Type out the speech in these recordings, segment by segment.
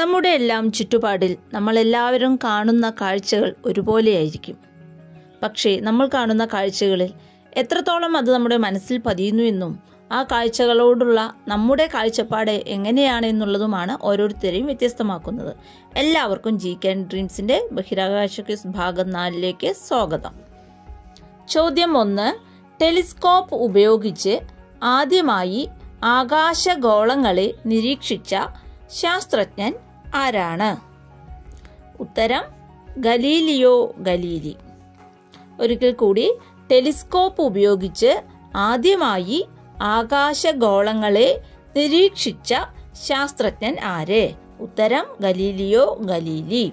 നമ്മുടെ എല്ലാം ചുറ്റുപാടിൽ നമ്മളെല്ലാവരും കാണുന്ന കാഴ്ചകൾ ഒരുപോലെയായിരിക്കും പക്ഷേ നമ്മൾ കാണുന്ന കാഴ്ചകളിൽ എത്രത്തോളം അത് നമ്മുടെ മനസ്സിൽ പതിയുന്നു എന്നും ആ കാഴ്ചകളോടുള്ള നമ്മുടെ കാഴ്ചപ്പാട് എങ്ങനെയാണ് എന്നുള്ളതുമാണ് ഓരോരുത്തരെയും വ്യത്യസ്തമാക്കുന്നത് എല്ലാവർക്കും ജി ക്യാൻ ഡ്രീംസിൻ്റെ ബഹിരാകാശ ക്വിസ് ഭാഗം നാലിലേക്ക് സ്വാഗതം ചോദ്യം ഒന്ന് ടെലിസ്കോപ്പ് ഉപയോഗിച്ച് ആദ്യമായി ആകാശഗോളങ്ങളെ നിരീക്ഷിച്ച ശാസ്ത്രജ്ഞൻ ആരാണ് ഉത്തരം ഗലീലിയോ ഗലീലി ഒരിക്കൽ കൂടി ടെലിസ്കോപ്പ് ഉപയോഗിച്ച് ആദ്യമായി ആകാശഗോളങ്ങളെ നിരീക്ഷിച്ച ശാസ്ത്രജ്ഞൻ ആര് ഉത്തരം ഗലീലിയോ ഗലീലി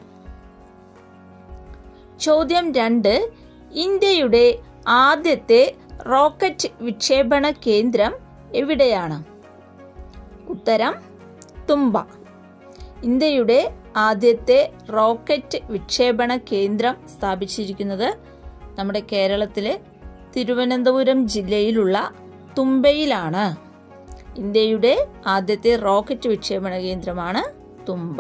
ചോദ്യം രണ്ട് ഇന്ത്യയുടെ ആദ്യത്തെ റോക്കറ്റ് വിക്ഷേപണ കേന്ദ്രം എവിടെയാണ് ഉത്തരം തുമ്പ ഇന്ത്യയുടെ ആദ്യത്തെ റോക്കറ്റ് വിക്ഷേപണ കേന്ദ്രം സ്ഥാപിച്ചിരിക്കുന്നത് നമ്മുടെ കേരളത്തിലെ തിരുവനന്തപുരം ജില്ലയിലുള്ള തുമ്പയിലാണ് ഇന്ത്യയുടെ ആദ്യത്തെ റോക്കറ്റ് വിക്ഷേപണ കേന്ദ്രമാണ് തുമ്പ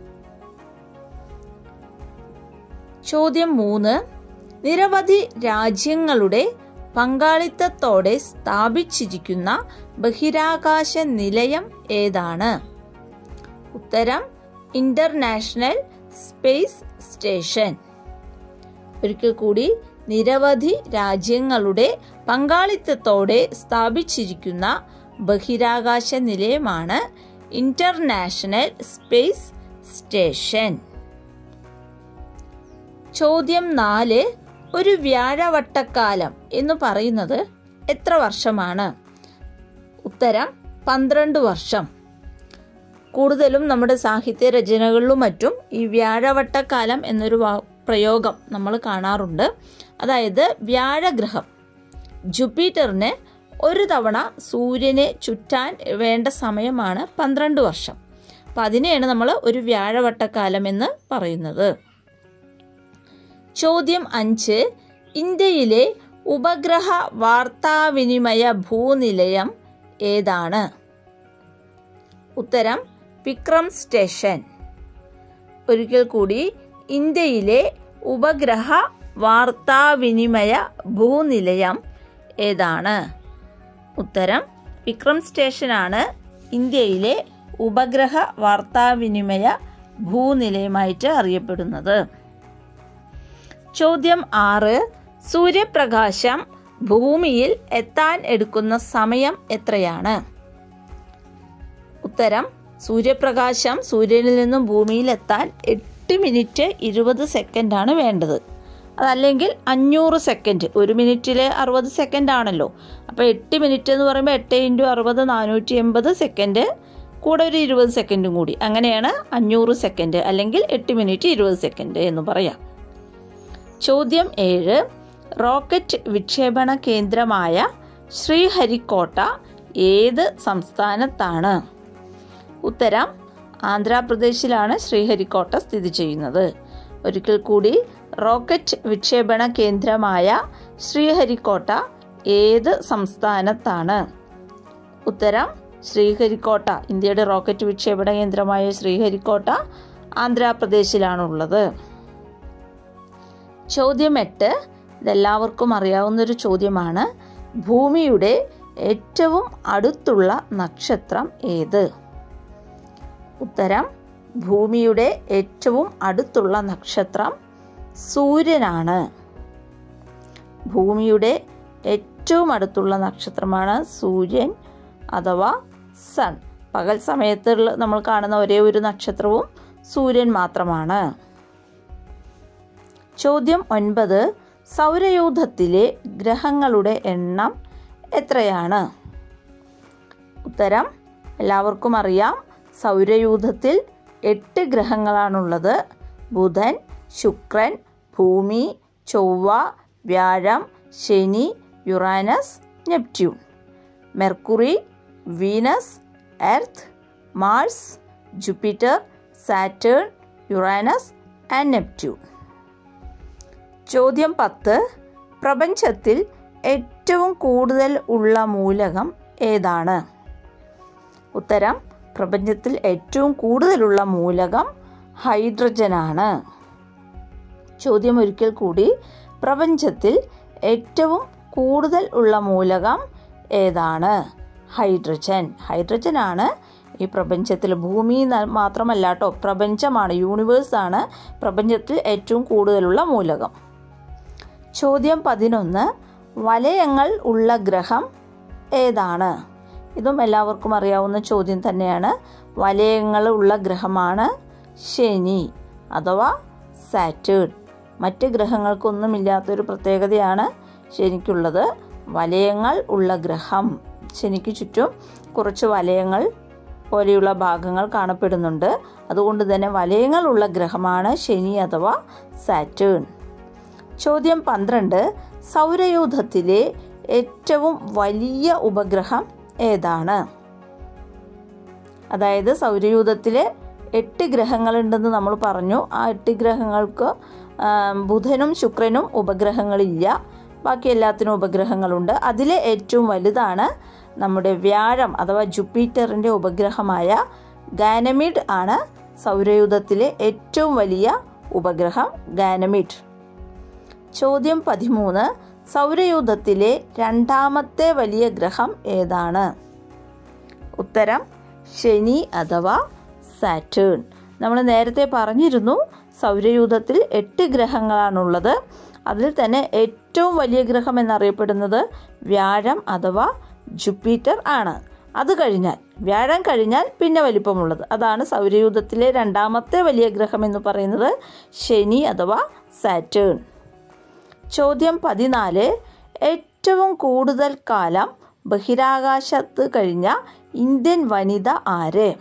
ചോദ്യം മൂന്ന് നിരവധി രാജ്യങ്ങളുടെ പങ്കാളിത്തത്തോടെ സ്ഥാപിച്ചിരിക്കുന്ന ബഹിരാകാശ നിലയം ഏതാണ് ഉത്തരം ഇന്റർനാഷണൽ സ്പേസ് സ്റ്റേഷൻ ഒരിക്കൽ കൂടി നിരവധി രാജ്യങ്ങളുടെ പങ്കാളിത്തത്തോടെ സ്ഥാപിച്ചിരിക്കുന്ന ബഹിരാകാശ നിലയമാണ് ഇന്റർനാഷണൽ സ്പേസ് സ്റ്റേഷൻ ചോദ്യം നാല് ഒരു വ്യാഴവട്ടക്കാലം എന്ന് പറയുന്നത് എത്ര വർഷമാണ് ഉത്തരം പന്ത്രണ്ട് വർഷം കൂടുതലും നമ്മുടെ സാഹിത്യ രചനകളിലും മറ്റും ഈ വ്യാഴവട്ടക്കാലം എന്നൊരു പ്രയോഗം നമ്മൾ കാണാറുണ്ട് അതായത് വ്യാഴഗ്രഹം ജുപ്പിറ്ററിന് ഒരു തവണ സൂര്യനെ ചുറ്റാൻ വേണ്ട സമയമാണ് പന്ത്രണ്ട് വർഷം അപ്പം അതിനെയാണ് നമ്മൾ ഒരു വ്യാഴവട്ടക്കാലം എന്ന് പറയുന്നത് ചോദ്യം അഞ്ച് ഇന്ത്യയിലെ ഉപഗ്രഹ വാർത്താവിനിമയ ഭൂനിലയം ഏതാണ് ഉത്തരം വിക്രം സ്റ്റേഷൻ ഒരിക്കൽ കൂടി ഇന്ത്യയിലെ ഉപഗ്രഹ വാർത്താവിനിമയ ഭൂനിലയം ഏതാണ് ഉത്തരം വിക്രം സ്റ്റേഷനാണ് ഇന്ത്യയിലെ ഉപഗ്രഹ വാർത്താവിനിമയ ഭൂനിലയമായിട്ട് അറിയപ്പെടുന്നത് ചോദ്യം ആറ് സൂര്യപ്രകാശം ഭൂമിയിൽ എത്താൻ എടുക്കുന്ന സമയം എത്രയാണ് ഉത്തരം സൂര്യപ്രകാശം സൂര്യനിൽ നിന്നും ഭൂമിയിൽ എത്താൻ എട്ട് മിനിറ്റ് ഇരുപത് സെക്കൻഡാണ് വേണ്ടത് അതല്ലെങ്കിൽ അഞ്ഞൂറ് സെക്കൻഡ് ഒരു മിനിറ്റിൽ അറുപത് സെക്കൻഡ് ആണല്ലോ അപ്പോൾ എട്ട് മിനിറ്റ് എന്ന് പറയുമ്പോൾ എട്ട് ഇൻറ്റു അറുപത് നാനൂറ്റി എൺപത് സെക്കൻഡ് കൂടെ ഒരു ഇരുപത് സെക്കൻഡും കൂടി അങ്ങനെയാണ് അഞ്ഞൂറ് സെക്കൻഡ് അല്ലെങ്കിൽ എട്ട് മിനിറ്റ് ഇരുപത് സെക്കൻഡ് എന്ന് പറയാം ചോദ്യം ഏഴ് റോക്കറ്റ് വിക്ഷേപണ കേന്ദ്രമായ ശ്രീഹരിക്കോട്ട ഏത് സംസ്ഥാനത്താണ് ഉത്തരം ആന്ധ്രാപ്രദേശിലാണ് ശ്രീഹരിക്കോട്ട സ്ഥിതി ചെയ്യുന്നത് ഒരിക്കൽ കൂടി റോക്കറ്റ് വിക്ഷേപണ കേന്ദ്രമായ ശ്രീഹരിക്കോട്ട ഏത് സംസ്ഥാനത്താണ് ഉത്തരം ശ്രീഹരിക്കോട്ട ഇന്ത്യയുടെ റോക്കറ്റ് വിക്ഷേപണ കേന്ദ്രമായ ശ്രീഹരിക്കോട്ട ആന്ധ്രാപ്രദേശിലാണുള്ളത് ചോദ്യം എട്ട് ഇതെല്ലാവർക്കും അറിയാവുന്നൊരു ചോദ്യമാണ് ഭൂമിയുടെ ഏറ്റവും അടുത്തുള്ള നക്ഷത്രം ഏത് ഉത്തരം ഭൂമിയുടെ ഏറ്റവും അടുത്തുള്ള നക്ഷത്രം സൂര്യനാണ് ഭൂമിയുടെ ഏറ്റവും അടുത്തുള്ള നക്ഷത്രമാണ് സൂര്യൻ അഥവാ സൺ പകൽ സമയത്ത് നമ്മൾ കാണുന്ന ഒരേ ഒരു നക്ഷത്രവും സൂര്യൻ മാത്രമാണ് ചോദ്യം ഒൻപത് സൗരയൂഥത്തിലെ ഗ്രഹങ്ങളുടെ എണ്ണം എത്രയാണ് ഉത്തരം എല്ലാവർക്കും അറിയാം സൗരയൂഥത്തിൽ എട്ട് ഗ്രഹങ്ങളാണുള്ളത് ബുധൻ ശുക്രൻ ഭൂമി ചൊവ്വ വ്യാഴം ശനി Uranus Neptune Mercury Venus Earth Mars Jupiter Saturn Uranus and Neptune ചോദ്യം പത്ത് പ്രപഞ്ചത്തിൽ ഏറ്റവും കൂടുതൽ ഉള്ള മൂലകം ഏതാണ് ഉത്തരം പ്രപഞ്ചത്തിൽ ഏറ്റവും കൂടുതലുള്ള മൂലകം ഹൈഡ്രജനാണ് ചോദ്യം ഒരിക്കൽ കൂടി പ്രപഞ്ചത്തിൽ ഏറ്റവും കൂടുതൽ ഉള്ള മൂലകം ഏതാണ് ഹൈഡ്രജൻ ഹൈഡ്രജനാണ് ഈ പ്രപഞ്ചത്തിൽ ഭൂമി ന- മാത്രമല്ല കേട്ടോ പ്രപഞ്ചമാണ് യൂണിവേഴ്സാണ് പ്രപഞ്ചത്തിൽ ഏറ്റവും കൂടുതലുള്ള മൂലകം ചോദ്യം പതിനൊന്ന് വലയങ്ങൾ ഉള്ള ഗ്രഹം ഏതാണ് ഇതും എല്ലാവർക്കും അറിയാവുന്ന ചോദ്യം തന്നെയാണ് വലയങ്ങൾ ഉള്ള ഗ്രഹമാണ് ശനി അഥവാ സാറ്റേൺ മറ്റ് ഗ്രഹങ്ങൾക്കൊന്നുമില്ലാത്തൊരു പ്രത്യേകതയാണ് ശനിക്കുള്ളത് വലയങ്ങൾ ഉള്ള ഗ്രഹം ശനിക്ക് ചുറ്റും കുറച്ച് വലയങ്ങൾ പോലെയുള്ള ഭാഗങ്ങൾ കാണപ്പെടുന്നുണ്ട് അതുകൊണ്ട് തന്നെ വലയങ്ങളുള്ള ഗ്രഹമാണ് ശനി അഥവാ സാറ്റേൺ ചോദ്യം പന്ത്രണ്ട് സൗരയൂഥത്തിലെ ഏറ്റവും വലിയ ഉപഗ്രഹം ഏതാണ് അതായത് സൗരയൂഥത്തിലെ എട്ട് ഗ്രഹങ്ങളുണ്ടെന്ന് നമ്മൾ പറഞ്ഞു ആ എട്ട് ഗ്രഹങ്ങൾക്ക് ആ, ബുധനും ശുക്രനും ഉപഗ്രഹങ്ങളില്ല ബാക്കി എല്ലാത്തിനും ഉപഗ്രഹങ്ങളുണ്ട് അതിലെ ഏറ്റവും വലുതാണ് നമ്മുടെ വ്യാഴം അഥവാ ജുപ്പിറ്ററിൻ്റെ ഉപഗ്രഹമായ ഗാനമിഡ് ആണ് സൗരയൂഥത്തിലെ ഏറ്റവും വലിയ ഉപഗ്രഹം ഗാനമിഡ് ചോദ്യം പതിമൂന്ന് സൗരയൂഥത്തിലെ രണ്ടാമത്തെ വലിയ ഗ്രഹം ഏതാണ് ഉത്തരം ശനി അഥവാ സാറ്റേൺ നമ്മൾ നേരത്തെ പറഞ്ഞിരുന്നു സൗരയൂഥത്തിൽ എട്ട് ഗ്രഹങ്ങളാണുള്ളത് അതിൽ തന്നെ ഏറ്റവും വലിയ ഗ്രഹം എന്നറിയപ്പെടുന്നത് വ്യാഴം അഥവാ ജുപ്പിറ്റർ ആണ് അത് കഴിഞ്ഞാൽ വ്യാഴം കഴിഞ്ഞാൽ പിന്നെ വലിപ്പമുള്ളത് അതാണ് സൗരയൂഥത്തിലെ രണ്ടാമത്തെ വലിയ ഗ്രഹം എന്ന് പറയുന്നത് ശനി അഥവാ സാറ്റേൺ ചോദ്യം പതിനാല് ഏറ്റവും കൂടുതൽ കാലം ബഹിരാകാശത്ത് കഴിഞ്ഞ ഇന്ത്യൻ വനിത ആര്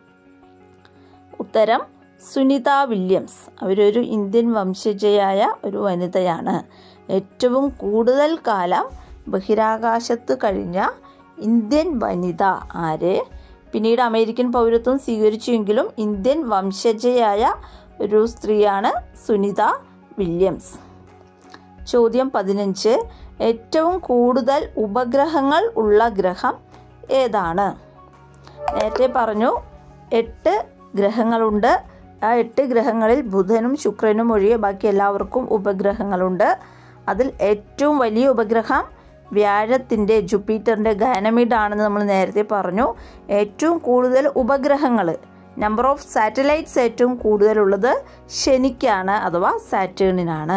ഉത്തരം സുനിത വില്യംസ് അവരൊരു ഇന്ത്യൻ വംശജയായ ഒരു വനിതയാണ് ഏറ്റവും കൂടുതൽ കാലം ബഹിരാകാശത്ത് കഴിഞ്ഞ ഇന്ത്യൻ വനിത ആര് പിന്നീട് അമേരിക്കൻ പൗരത്വം സ്വീകരിച്ചുവെങ്കിലും ഇന്ത്യൻ വംശജയായ ഒരു സ്ത്രീയാണ് സുനിത വില്യംസ് ചോദ്യം പതിനഞ്ച് ഏറ്റവും കൂടുതൽ ഉപഗ്രഹങ്ങൾ ഉള്ള ഗ്രഹം ഏതാണ് നേരത്തെ പറഞ്ഞു എട്ട് ഗ്രഹങ്ങളുണ്ട് ആ എട്ട് ഗ്രഹങ്ങളിൽ ബുധനും ശുക്രനും ഒഴികെ ബാക്കി എല്ലാവർക്കും ഉപഗ്രഹങ്ങളുണ്ട് അതിൽ ഏറ്റവും വലിയ ഉപഗ്രഹം വ്യാഴത്തിൻ്റെ ജുപ്പിറ്ററിൻ്റെ ഗാനമിഡ് ആണെന്ന് നമ്മൾ നേരത്തെ പറഞ്ഞു ഏറ്റവും കൂടുതൽ ഉപഗ്രഹങ്ങൾ നമ്പർ ഓഫ് സാറ്റലൈറ്റ്സ് ഏറ്റവും കൂടുതലുള്ളത് ശനിക്കാണ് അഥവാ സാറ്റേണിനാണ്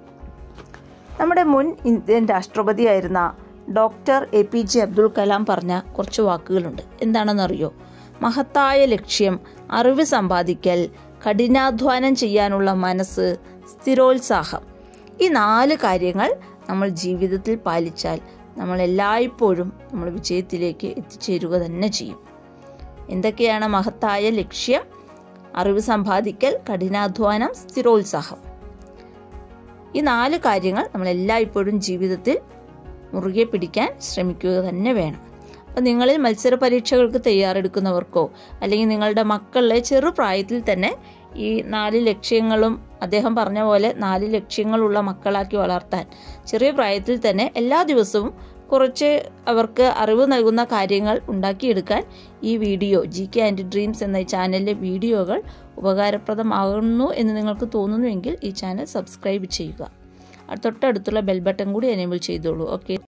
നമ്മുടെ മുൻ ഇന്ത്യൻ രാഷ്ട്രപതിയായിരുന്ന doctor A P J Abdul Kalam പറഞ്ഞ കുറച്ച് വാക്കുകളുണ്ട് എന്താണെന്നറിയോ മഹത്തായ ലക്ഷ്യം അറിവ് സമ്പാദിക്കൽ കഠിനാധ്വാനം ചെയ്യാനുള്ള മനസ്സ് സ്ഥിരോത്സാഹം ഈ നാല് കാര്യങ്ങൾ നമ്മൾ ജീവിതത്തിൽ പാലിച്ചാൽ നമ്മൾ എല്ലായ്പ്പോഴും നമ്മൾ വിജയത്തിലേക്ക് എത്തിച്ചേരുക തന്നെ ചെയ്യും എന്തൊക്കെയാണ് മഹത്തായ ലക്ഷ്യം അറിവ് സമ്പാദിക്കൽ കഠിനാധ്വാനം സ്ഥിരോത്സാഹം ഈ നാല് കാര്യങ്ങൾ നമ്മൾ എല്ലായ്പ്പോഴും ജീവിതത്തിൽ മുറുകെ പിടിക്കാൻ ശ്രമിക്കുക തന്നെ വേണം അപ്പം നിങ്ങളിൽ മത്സര പരീക്ഷകൾക്ക് തയ്യാറെടുക്കുന്നവർക്കോ അല്ലെങ്കിൽ നിങ്ങളുടെ മക്കളെ ചെറുപ്രായത്തിൽ തന്നെ ഈ നാല് ലക്ഷ്യങ്ങളും അദ്ദേഹം പറഞ്ഞ പോലെ നാല് ലക്ഷ്യങ്ങളുള്ള മക്കളാക്കി വളർത്താൻ ചെറിയ പ്രായത്തിൽ തന്നെ എല്ലാ ദിവസവും കുറച്ച് അവർക്ക് അറിവ് നൽകുന്ന കാര്യങ്ങൾ ഉണ്ടാക്കിയെടുക്കാൻ ഈ video G K and dreams എന്ന ഈ ചാനലിലെ വീഡിയോകൾ ഉപകാരപ്രദമാകുന്നു എന്ന് നിങ്ങൾക്ക് തോന്നുന്നുവെങ്കിൽ ഈ ചാനൽ സബ്സ്ക്രൈബ് ചെയ്യുക തൊട്ടടുത്തുള്ള ബെൽ ബട്ടൺ കൂടി എനേബിൾ ചെയ്തോളൂ ഓക്കെ